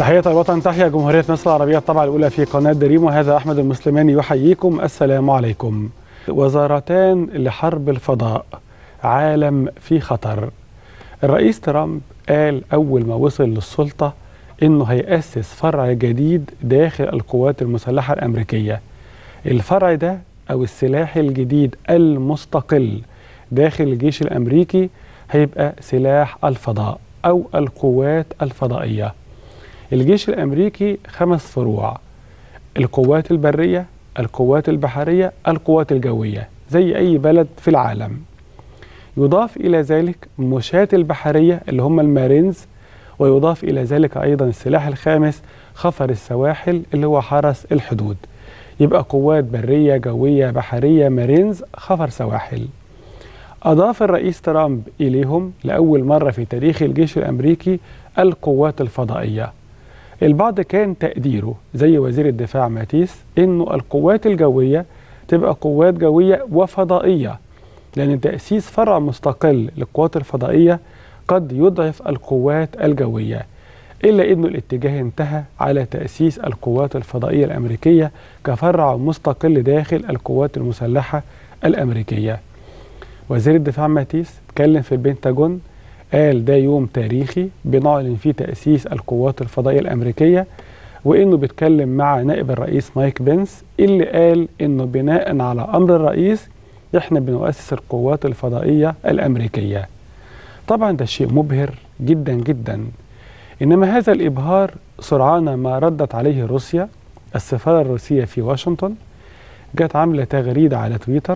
تحية الوطن تحيا جمهورية مصر العربية الطبعة الأولى في قناة دريم وهذا أحمد المسلماني يحييكم السلام عليكم وزارتان لحرب الفضاء عالم في خطر الرئيس ترامب قال أول ما وصل للسلطة إنه هيأسس فرع جديد داخل القوات المسلحة الأمريكية الفرع ده أو السلاح الجديد المستقل داخل الجيش الأمريكي هيبقى سلاح الفضاء أو القوات الفضائية الجيش الأمريكي خمس فروع القوات البرية القوات البحرية القوات الجوية زي أي بلد في العالم يضاف إلى ذلك مشاة البحرية اللي هم المارينز ويضاف إلى ذلك أيضا السلاح الخامس خفر السواحل اللي هو حرس الحدود يبقى قوات برية جوية بحرية مارينز خفر سواحل أضاف الرئيس ترامب إليهم لأول مرة في تاريخ الجيش الأمريكي القوات الفضائية البعض كان تقديره زي وزير الدفاع ماتيس إنه القوات الجوية تبقى قوات جوية وفضائية لأن تأسيس فرع مستقل للقوات الفضائية قد يضعف القوات الجوية إلا أنه الاتجاه انتهى على تأسيس القوات الفضائية الأمريكية كفرع مستقل داخل القوات المسلحة الأمريكية وزير الدفاع ماتيس اتكلم في البنتاجون قال ده يوم تاريخي بنعلن فيه تأسيس القوات الفضائية الأمريكية وإنه بيتكلم مع نائب الرئيس مايك بنس اللي قال إنه بناء على أمر الرئيس إحنا بنؤسس القوات الفضائية الأمريكية طبعا ده شيء مبهر جدا جدا إنما هذا الإبهار سرعان ما ردت عليه روسيا السفارة الروسية في واشنطن جت عاملة تغريدة على تويتر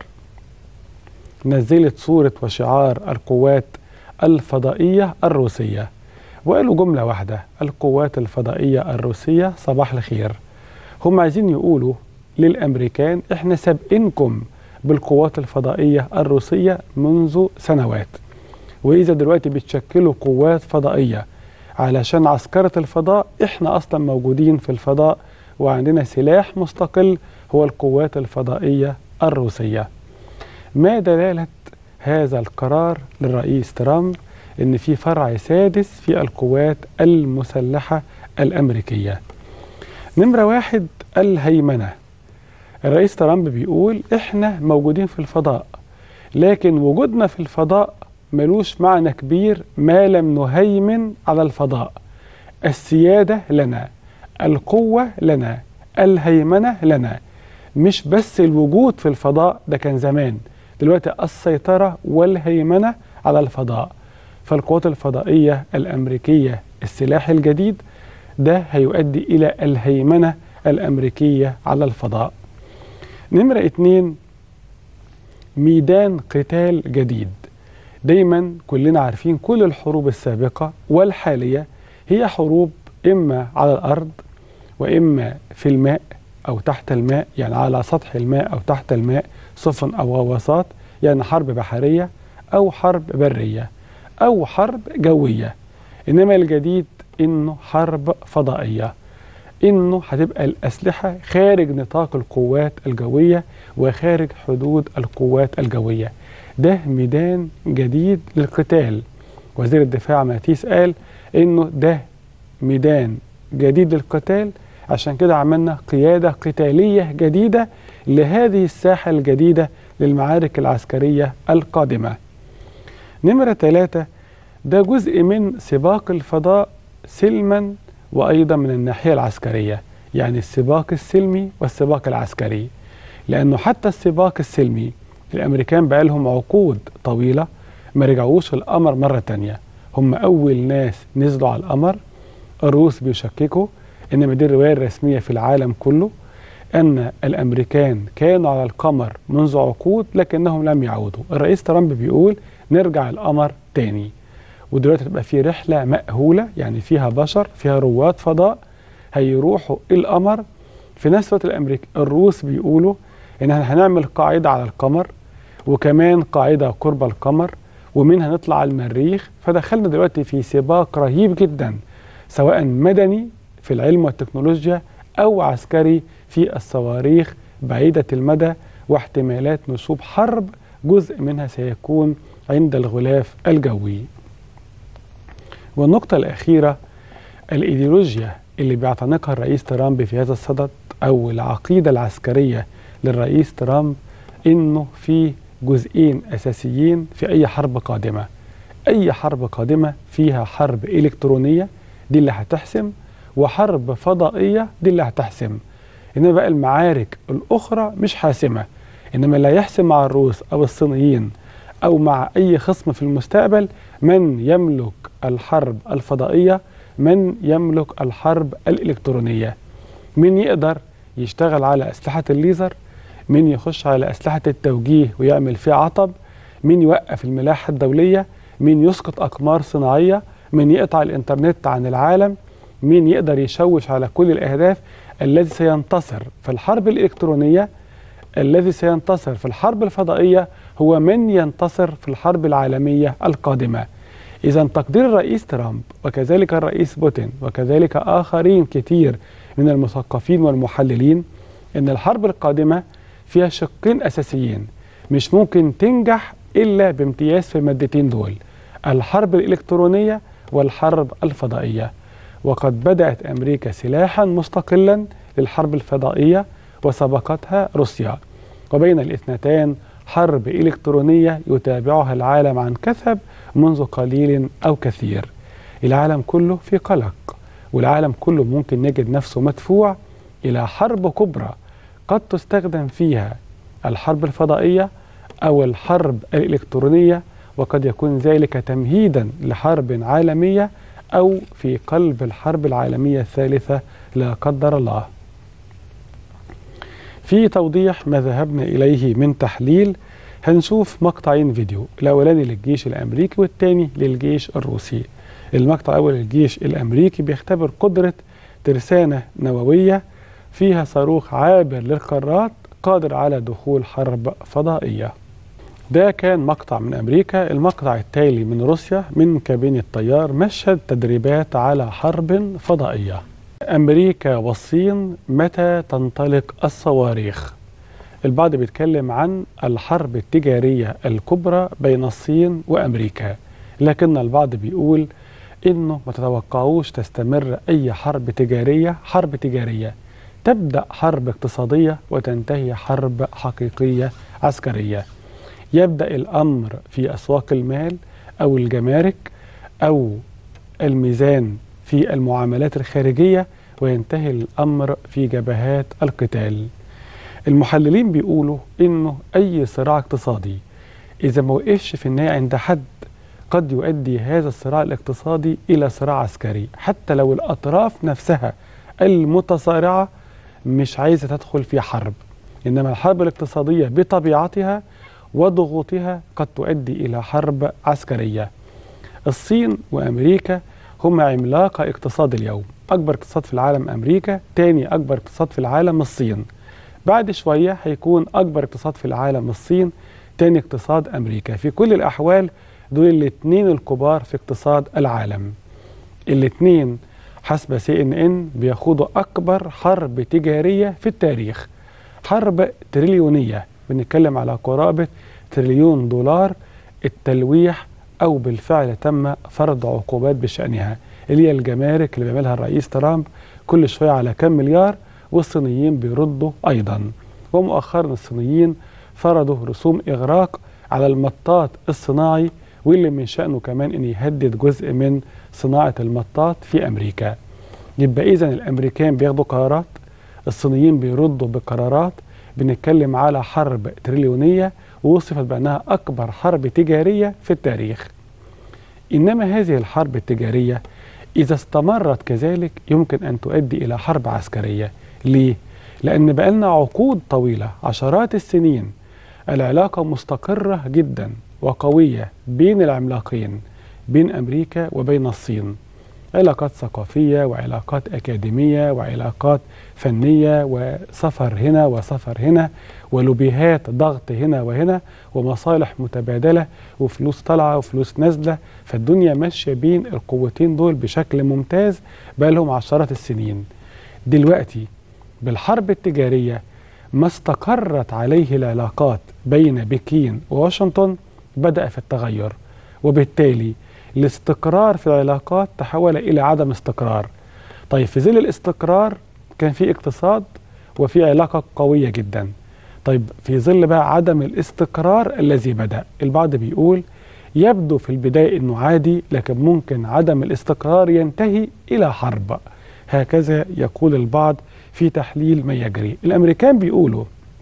نزلت صورة وشعار القوات الفضائية الروسية وقالوا جملة واحدة القوات الفضائية الروسية صباح الخير هم عايزين يقولوا للأمريكان احنا سابقينكم بالقوات الفضائية الروسية منذ سنوات وإذا دلوقتي بتشكلوا قوات فضائية علشان عسكرة الفضاء احنا أصلا موجودين في الفضاء وعندنا سلاح مستقل هو القوات الفضائية الروسية ما دلالة هذا القرار للرئيس ترامب ان في فرع سادس في القوات المسلحة الأمريكية نمرة واحد الهيمنة الرئيس ترامب بيقول احنا موجودين في الفضاء لكن وجودنا في الفضاء ملوش معنى كبير ما لم نهيمن على الفضاء السيادة لنا القوة لنا الهيمنة لنا مش بس الوجود في الفضاء ده كان زمان دلوقتي السيطرة والهيمنة على الفضاء فالقوات الفضائية الأمريكية السلاح الجديد ده هيؤدي إلى الهيمنة الأمريكية على الفضاء نمرة اتنين ميدان قتال جديد دايما كلنا عارفين كل الحروب السابقة والحالية هي حروب إما على الأرض وإما في الماء أو تحت الماء يعني على سطح الماء أو تحت الماء سفن أو غواصات يعني حرب بحرية أو حرب برية أو حرب جوية إنما الجديد إنه حرب فضائية إنه هتبقى الأسلحة خارج نطاق القوات الجوية وخارج حدود القوات الجوية ده ميدان جديد للقتال وزير الدفاع ماتيس قال إنه ده ميدان جديد للقتال عشان كده عملنا قيادة قتالية جديدة لهذه الساحة الجديدة للمعارك العسكرية القادمة نمرة ثلاثة ده جزء من سباق الفضاء سلما وأيضا من الناحية العسكرية يعني السباق السلمي والسباق العسكري لأنه حتى السباق السلمي الأمريكان بقالهم عقود طويلة ما رجعوش القمر مرة تانية هم أول ناس نزلوا على القمر الروس بيشككوا إنما دي الرواية الرسمية في العالم كله أن الأمريكان كانوا على القمر منذ عقود لكنهم لم يعودوا الرئيس ترامب بيقول نرجع القمر تاني ودلوقتي تبقى في رحلة مأهولة يعني فيها بشر فيها رواد فضاء هيروحوا القمر في نفس الوقت الأمريك الروس بيقولوا إن احنا هنعمل قاعدة على القمر وكمان قاعدة قرب القمر ومنها نطلع على المريخ فدخلنا دلوقتي في سباق رهيب جدا سواء مدني في العلم والتكنولوجيا أو عسكري في الصواريخ بعيدة المدى واحتمالات نصوب حرب جزء منها سيكون عند الغلاف الجوي والنقطة الأخيرة الإيديولوجيا اللي بيعتنقها الرئيس ترامب في هذا الصدد أو العقيدة العسكرية للرئيس ترامب إنه في جزئين أساسيين في أي حرب قادمة أي حرب قادمة فيها حرب إلكترونية دي اللي هتحسم وحرب فضائية دي اللي هتحسم إنما بقى المعارك الأخرى مش حاسمة إنما اللي هيحسم مع الروس أو الصينيين أو مع أي خصم في المستقبل من يملك الحرب الفضائية من يملك الحرب الإلكترونية من يقدر يشتغل على أسلحة الليزر من يخش على أسلحة التوجيه ويعمل فيها عطب من يوقف الملاحة الدولية من يسقط أقمار صناعية من يقطع الإنترنت عن العالم مين يقدر يشوش على كل الأهداف الذي سينتصر في الحرب الإلكترونية الذي سينتصر في الحرب الفضائية هو من ينتصر في الحرب العالمية القادمة إذا تقدير الرئيس ترامب وكذلك الرئيس بوتين وكذلك آخرين كثير من المثقفين والمحللين أن الحرب القادمة فيها شقين أساسيين مش ممكن تنجح إلا بامتياز في المادتين دول الحرب الإلكترونية والحرب الفضائية وقد بدأت أمريكا سلاحا مستقلا للحرب الفضائية وسبقتها روسيا وبين الاثنتان حرب إلكترونية يتابعها العالم عن كثب منذ قليل أو كثير العالم كله في قلق والعالم كله ممكن نجد نفسه مدفوع إلى حرب كبرى قد تستخدم فيها الحرب الفضائية أو الحرب الإلكترونية وقد يكون ذلك تمهيدا لحرب عالمية أو في قلب الحرب العالمية الثالثة لا قدر الله في توضيح ما ذهبنا إليه من تحليل هنشوف مقطعين فيديو الأولاني للجيش الأمريكي والثاني للجيش الروسي المقطع الأول للجيش الأمريكي بيختبر قدرة ترسانة نووية فيها صاروخ عابر للقارات قادر على دخول حرب فضائية ده كان مقطع من أمريكا المقطع التالي من روسيا من كابين الطيار مشهد تدريبات على حرب فضائية أمريكا والصين متى تنطلق الصواريخ البعض بيتكلم عن الحرب التجارية الكبرى بين الصين وأمريكا لكن البعض بيقول إنه ما تتوقعوش تستمر أي حرب تجارية حرب تجارية تبدأ حرب اقتصادية وتنتهي حرب حقيقية عسكرية يبدأ الأمر في أسواق المال أو الجمارك أو الميزان في المعاملات الخارجية وينتهي الأمر في جبهات القتال المحللين بيقولوا إنه أي صراع اقتصادي إذا ما وقفش في النهاية عند حد قد يؤدي هذا الصراع الاقتصادي إلى صراع عسكري حتى لو الأطراف نفسها المتصارعة مش عايزة تدخل في حرب إنما الحرب الاقتصادية بطبيعتها وضغوطها قد تؤدي إلى حرب عسكرية الصين وأمريكا هما عملاق اقتصاد اليوم أكبر اقتصاد في العالم أمريكا تاني أكبر اقتصاد في العالم الصين بعد شوية هيكون أكبر اقتصاد في العالم الصين تاني اقتصاد أمريكا في كل الأحوال دول الاثنين الكبار في اقتصاد العالم الاثنين حسب سي ان ان بيخوضوا أكبر حرب تجارية في التاريخ حرب تريليونية بنتكلم على قرابة تريليون دولار التلويح أو بالفعل تم فرض عقوبات بشأنها اللي هي الجمارك اللي بيعملها الرئيس ترامب كل شوية على كم مليار والصينيين بيردوا أيضا ومؤخرا الصينيين فرضوا رسوم إغراق على المطاط الصناعي واللي من شأنه كمان أن يهدد جزء من صناعة المطاط في أمريكا يبقى إذا الأمريكان بياخدوا قرارات الصينيين بيردوا بقرارات بنتكلم على حرب تريليونية ووصفت بأنها أكبر حرب تجارية في التاريخ إنما هذه الحرب التجارية إذا استمرت كذلك يمكن أن تؤدي إلى حرب عسكرية ليه؟ لأن بقالنا عقود طويلة عشرات السنين العلاقة مستقرة جدا وقوية بين العملاقين بين أمريكا وبين الصين علاقات ثقافية وعلاقات أكاديمية وعلاقات فنية وسفر هنا وسفر هنا ولوبيهات ضغط هنا وهنا ومصالح متبادلة وفلوس طالعة وفلوس نازلة فالدنيا ماشية بين القوتين دول بشكل ممتاز بقى لهم عشرات السنين دلوقتي بالحرب التجارية ما استقرت عليه العلاقات بين بكين وواشنطن بدأ في التغير وبالتالي الاستقرار في العلاقات تحول إلى عدم استقرار طيب في ظل الاستقرار كان في اقتصاد وفي علاقة قوية جدا طيب في ظل بقى عدم الاستقرار الذي بدأ البعض بيقول يبدو في البداية أنه عادي لكن ممكن عدم الاستقرار ينتهي إلى حرب هكذا يقول البعض في تحليل ما يجري الأمريكان بيقولوا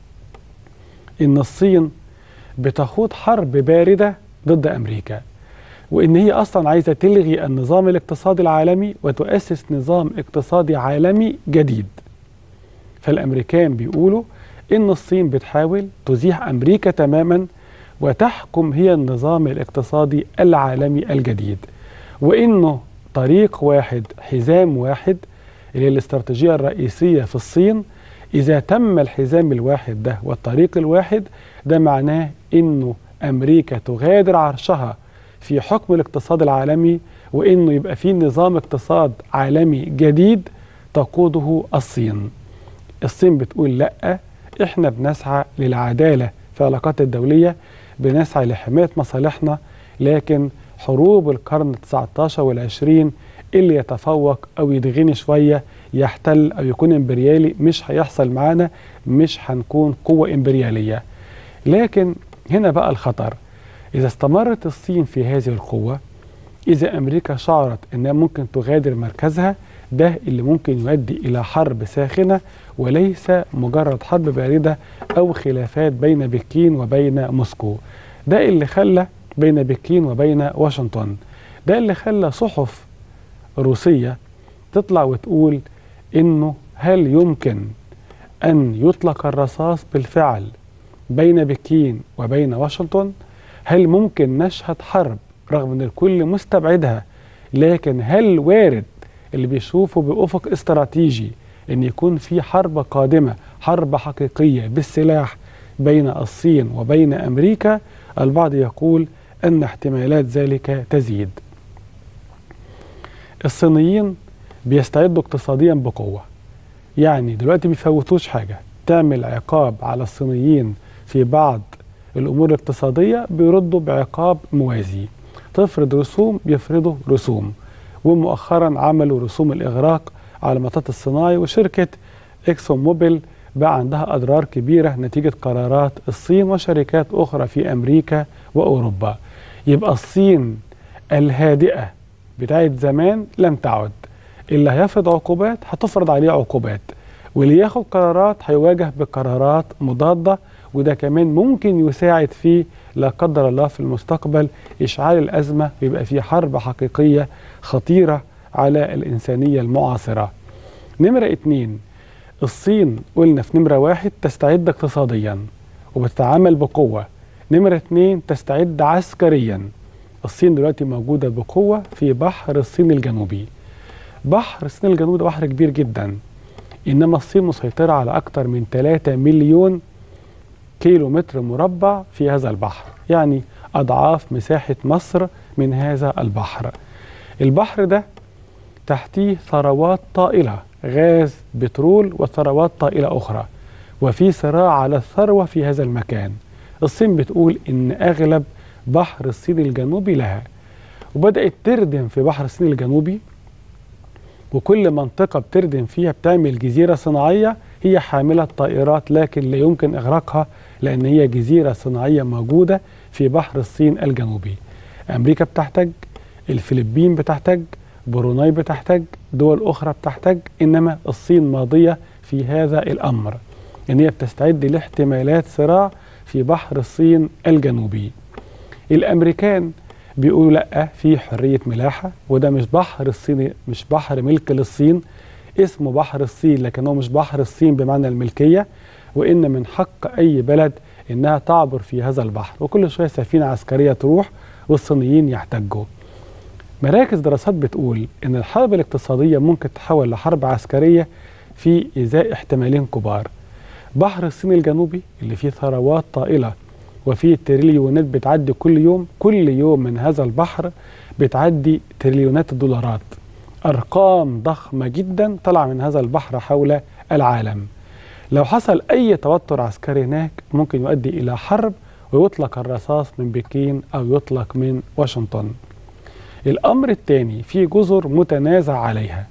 إن الصين بتخوض حرب باردة ضد أمريكا وإن هي أصلا عايزة تلغي النظام الاقتصادي العالمي وتؤسس نظام اقتصادي عالمي جديد فالأمريكان بيقولوا إن الصين بتحاول تزيح أمريكا تماما وتحكم هي النظام الاقتصادي العالمي الجديد وإنه طريق واحد حزام واحد اللي هي الاستراتيجية الرئيسية في الصين إذا تم الحزام الواحد ده والطريق الواحد ده معناه إنه أمريكا تغادر عرشها في حكم الاقتصاد العالمي وإنه يبقى في نظام اقتصاد عالمي جديد تقوده الصين الصين بتقول لأ إحنا بنسعى للعدالة في العلاقات الدولية بنسعى لحماية مصالحنا لكن حروب القرن ال19 وال20 اللي يتفوق أو يدغني شوية يحتل أو يكون إمبريالي مش هيحصل معانا مش هنكون قوة إمبريالية لكن هنا بقى الخطر إذا استمرت الصين في هذه القوة إذا أمريكا شعرت أنها ممكن تغادر مركزها ده اللي ممكن يؤدي إلى حرب ساخنة وليس مجرد حرب باردة أو خلافات بين بكين وبين موسكو ده اللي خلى بين بكين وبين واشنطن ده اللي خلى صحف روسية تطلع وتقول إنه هل يمكن أن يطلق الرصاص بالفعل بين بكين وبين واشنطن هل ممكن نشهد حرب رغم أن الكل مستبعدها لكن هل وارد اللي بيشوفوا بأفق استراتيجي أن يكون في حرب قادمة حرب حقيقية بالسلاح بين الصين وبين أمريكا البعض يقول أن احتمالات ذلك تزيد الصينيين بيستعدوا اقتصاديا بقوة يعني دلوقتي بيفوتوش حاجة تعمل عقاب على الصينيين في بعض الأمور الاقتصادية بيردوا بعقاب موازي تفرض رسوم بيفرضوا رسوم ومؤخرا عملوا رسوم الإغراق على المطاط الصناعي وشركة إكسون موبيل بقى عندها أضرار كبيرة نتيجة قرارات الصين وشركات أخرى في أمريكا وأوروبا يبقى الصين الهادئة بتاعت زمان لم تعد اللي هيفرض عقوبات هتفرض عليه عقوبات واللي ياخد قرارات هيواجه بقرارات مضادة وده كمان ممكن يساعد في لا قدر الله في المستقبل إشعال الأزمة ويبقى في حرب حقيقية خطيرة على الإنسانية المعاصرة نمرة اتنين الصين قلنا في نمرة واحد تستعد اقتصاديا وبتتعامل بقوة نمرة اتنين تستعد عسكريا الصين دلوقتي موجودة بقوة في بحر الصين الجنوبي بحر الصين الجنوبي ده بحر كبير جدا إنما الصين مسيطرة على أكثر من 3 مليون كيلو متر مربع في هذا البحر يعني أضعاف مساحة مصر من هذا البحر البحر ده تحتيه ثروات طائلة غاز بترول وثروات طائلة أخرى وفي صراع على الثروة في هذا المكان الصين بتقول إن أغلب بحر الصين الجنوبي لها وبدأت تردم في بحر الصين الجنوبي وكل منطقة بتردم فيها بتعمل جزيرة صناعية هي حاملة طائرات لكن لا يمكن إغراقها لأن هي جزيرة صناعية موجودة في بحر الصين الجنوبي أمريكا بتحتاج الفلبين بتحتاج بروناي بتحتاج دول أخرى بتحتاج إنما الصين ماضية في هذا الأمر إن هي بتستعد لاحتمالات صراع في بحر الصين الجنوبي الأمريكان بيقولوا لا في حرية ملاحة وده مش بحر الصين مش بحر ملك للصين اسمه بحر الصين لكنه مش بحر الصين بمعنى الملكية وإن من حق أي بلد إنها تعبر في هذا البحر وكل شوية سفينة عسكرية تروح والصينيين يحتجوا مراكز دراسات بتقول إن الحرب الاقتصادية ممكن تتحول لحرب عسكرية في إزاء احتمالين كبار بحر الصين الجنوبي اللي فيه ثروات طائلة وفيه تريليونات بتعدي كل يوم كل يوم من هذا البحر بتعدي تريليونات الدولارات أرقام ضخمة جدا طلع من هذا البحر حول العالم لو حصل أي توتر عسكري هناك ممكن يؤدي إلى حرب ويطلق الرصاص من بكين أو يطلق من واشنطن الأمر الثاني في جزر متنازع عليها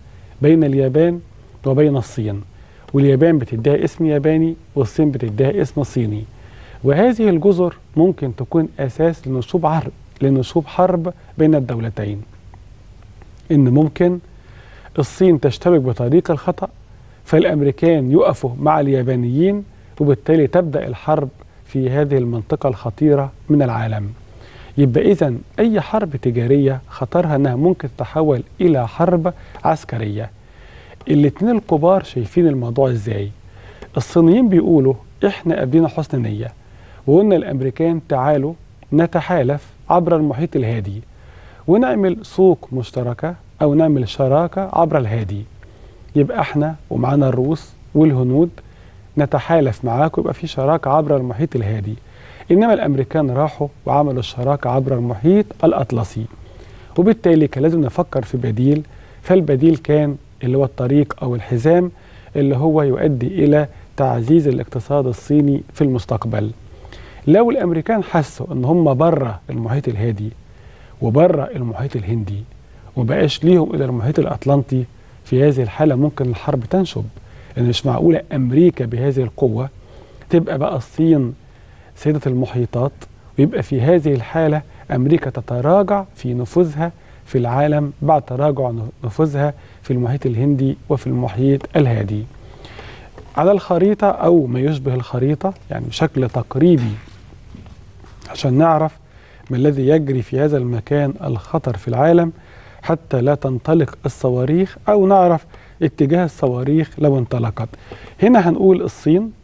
بين اليابان وبين الصين واليابان بتديها اسم ياباني والصين بتديها اسم صيني وهذه الجزر ممكن تكون أساس لنشوب حرب لنشوب حرب بين الدولتين إن ممكن الصين تشتبك بطريق الخطأ فالأمريكان يقفوا مع اليابانيين وبالتالي تبدأ الحرب في هذه المنطقة الخطيرة من العالم يبقى إذا أي حرب تجارية خطرها أنها ممكن تتحول إلى حرب عسكرية الاتنين الكبار شايفين الموضوع إزاي الصينيين بيقولوا إحنا قابلين حسن نية وقلنا الأمريكان تعالوا نتحالف عبر المحيط الهادي ونعمل سوق مشتركة أو نعمل شراكة عبر الهادي يبقى احنا ومعانا الروس والهنود نتحالف معاكم يبقى في شراكة عبر المحيط الهادي إنما الأمريكان راحوا وعملوا الشراكة عبر المحيط الأطلسي وبالتالي كان لازم نفكر في بديل فالبديل كان اللي هو الطريق أو الحزام اللي هو يؤدي إلى تعزيز الاقتصاد الصيني في المستقبل لو الأمريكان حسوا إن هم بره المحيط الهادي وبره المحيط الهندي ومبقاش ليهم إلى المحيط الأطلنطي في هذه الحالة ممكن الحرب تنشب لأن مش معقولة أمريكا بهذه القوة تبقى بقى الصين سيدة المحيطات ويبقى في هذه الحالة أمريكا تتراجع في نفوذها في العالم بعد تراجع نفوذها في المحيط الهندي وفي المحيط الهادي على الخريطة أو ما يشبه الخريطة يعني بشكل تقريبي عشان نعرف ما الذي يجري في هذا المكان الخطر في العالم حتى لا تنطلق الصواريخ أو نعرف اتجاه الصواريخ لو انطلقت هنا هنقول الصين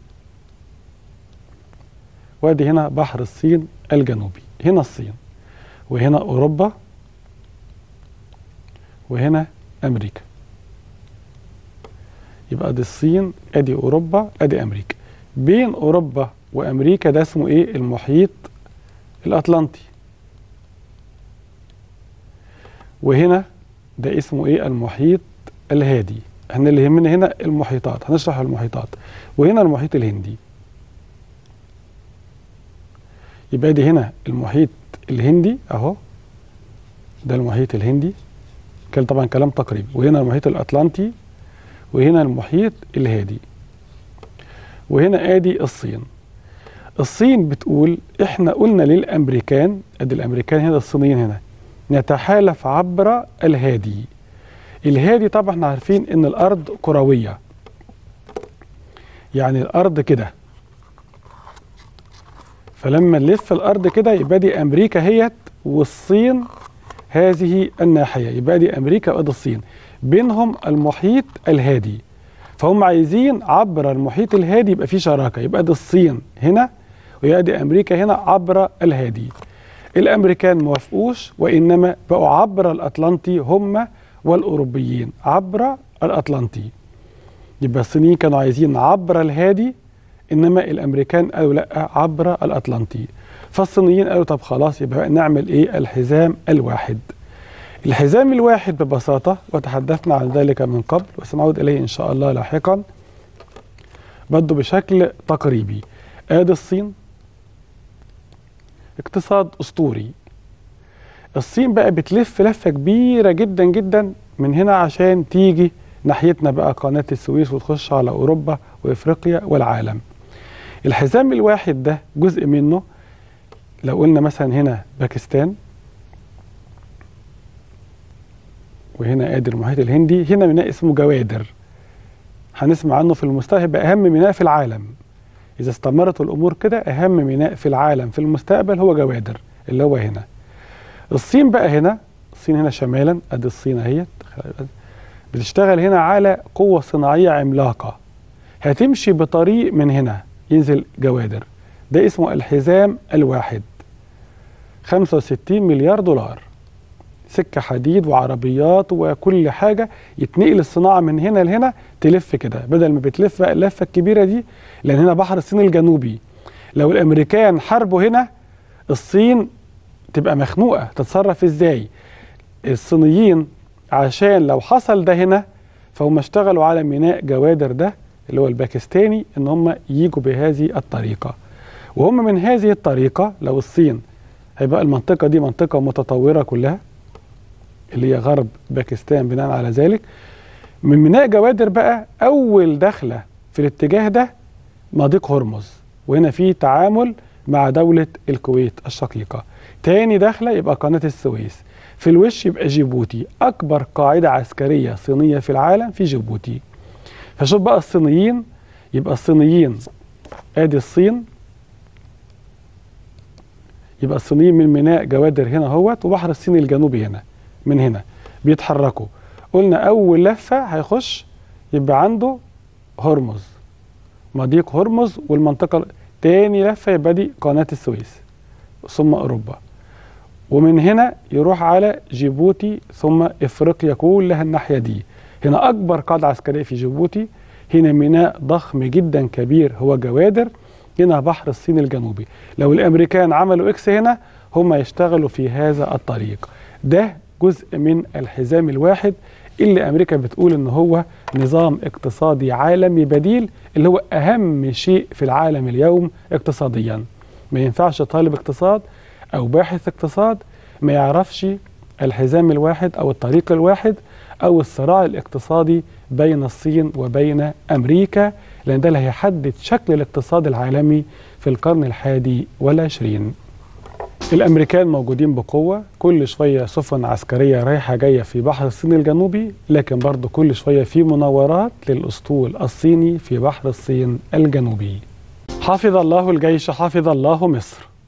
وادي هنا بحر الصين الجنوبي هنا الصين وهنا أوروبا وهنا أمريكا يبقى دي الصين ادي أوروبا ادي أمريكا بين أوروبا وأمريكا ده اسمه إيه المحيط الأطلنطي وهنا ده اسمه إيه المحيط الهادي احنا اللي يهمنا هنا المحيطات هنشرح المحيطات وهنا المحيط الهندي يبقى دي هنا المحيط الهندي اهو ده المحيط الهندي كان طبعا كلام تقريبي وهنا المحيط الاطلنطي وهنا المحيط الهادي وهنا ادي الصين الصين بتقول احنا قلنا للامريكان ادي الامريكان هنا الصينيين هنا نتحالف عبر الهادي الهادي طبعا احنا عارفين ان الارض كرويه يعني الارض كده فلما نلف الارض كده يبقى دي امريكا هيت والصين هذه الناحيه يبقى دي امريكا وادي الصين بينهم المحيط الهادي فهم عايزين عبر المحيط الهادي يبقى في شراكه يبقى دي الصين هنا ويبقى دي امريكا هنا عبر الهادي الامريكان موافقوش وانما بقوا عبر الاطلنطي هم والاوروبيين عبر الاطلنطي يبقى الصينيين كانوا عايزين عبر الهادي انما الامريكان قالوا لا عبر الاطلنطي فالصينيين قالوا طب خلاص يبقى نعمل ايه الحزام الواحد الحزام الواحد ببساطة وتحدثنا عن ذلك من قبل وسنعود إليه إن شاء الله لاحقا بده بشكل تقريبي آدي الصين اقتصاد أسطوري الصين بقى بتلف لفة كبيرة جدا جدا من هنا عشان تيجي ناحيتنا بقى قناة السويس وتخش على أوروبا وإفريقيا والعالم الحزام الواحد ده جزء منه لو قلنا مثلا هنا باكستان وهنا ادي المحيط الهندي هنا ميناء اسمه جوادر هنسمع عنه في المستقبل يبقى اهم ميناء في العالم اذا استمرت الامور كده اهم ميناء في العالم في المستقبل هو جوادر اللي هو هنا الصين بقى هنا الصين هنا شمالا ادي الصين اهيت بتشتغل هنا على قوة صناعية عملاقة هتمشي بطريق من هنا ينزل جوادر ده اسمه الحزام الواحد 65 مليار دولار سكة حديد وعربيات وكل حاجة يتنقل الصناعة من هنا لهنا تلف كده بدل ما بتلف بقى اللفة الكبيرة دي لأن هنا بحر الصين الجنوبي لو الأمريكان حاربوا هنا الصين تبقى مخنوقة تتصرف ازاي الصينيين عشان لو حصل ده هنا فهم اشتغلوا على ميناء جوادر ده اللي هو الباكستاني ان هم يجوا بهذه الطريقة وهم من هذه الطريقة لو الصين هيبقى المنطقة دي منطقة متطورة كلها اللي هي غرب باكستان بناء على ذلك من ميناء جوادر بقى أول دخلة في الاتجاه ده مضيق هرمز وهنا في تعامل مع دولة الكويت الشقيقة تاني دخلة يبقى قناة السويس في الوش يبقى جيبوتي أكبر قاعدة عسكرية صينية في العالم في جيبوتي فشوف بقى الصينيين يبقى الصينيين ادي الصين يبقى الصينيين من ميناء جوادر هنا اهوت وبحر الصين الجنوبي هنا من هنا بيتحركوا قلنا اول لفه هيخش يبقى عنده هرمز مضيق هرمز والمنطقه تاني لفه يبقى دي قناه السويس ثم اوروبا ومن هنا يروح على جيبوتي ثم افريقيا كلها الناحيه دي هنا اكبر قاعده عسكريه في جيبوتي هنا ميناء ضخم جدا كبير هو جوادر هنا بحر الصين الجنوبي لو الامريكان عملوا اكس هنا هم يشتغلوا في هذا الطريق ده جزء من الحزام الواحد اللي امريكا بتقول ان هو نظام اقتصادي عالمي بديل اللي هو اهم شيء في العالم اليوم اقتصاديا ما ينفعش طالب اقتصاد او باحث اقتصاد ما يعرفش الحزام الواحد او الطريق الواحد او الصراع الاقتصادي بين الصين وبين امريكا لان ده اللي هيحدد شكل الاقتصاد العالمي في القرن الحادي والعشرين الامريكان موجودين بقوه كل شويه سفن عسكريه رايحه جايه في بحر الصين الجنوبي لكن برضه كل شويه في مناورات للاسطول الصيني في بحر الصين الجنوبي حفظ الله الجيش حفظ الله مصر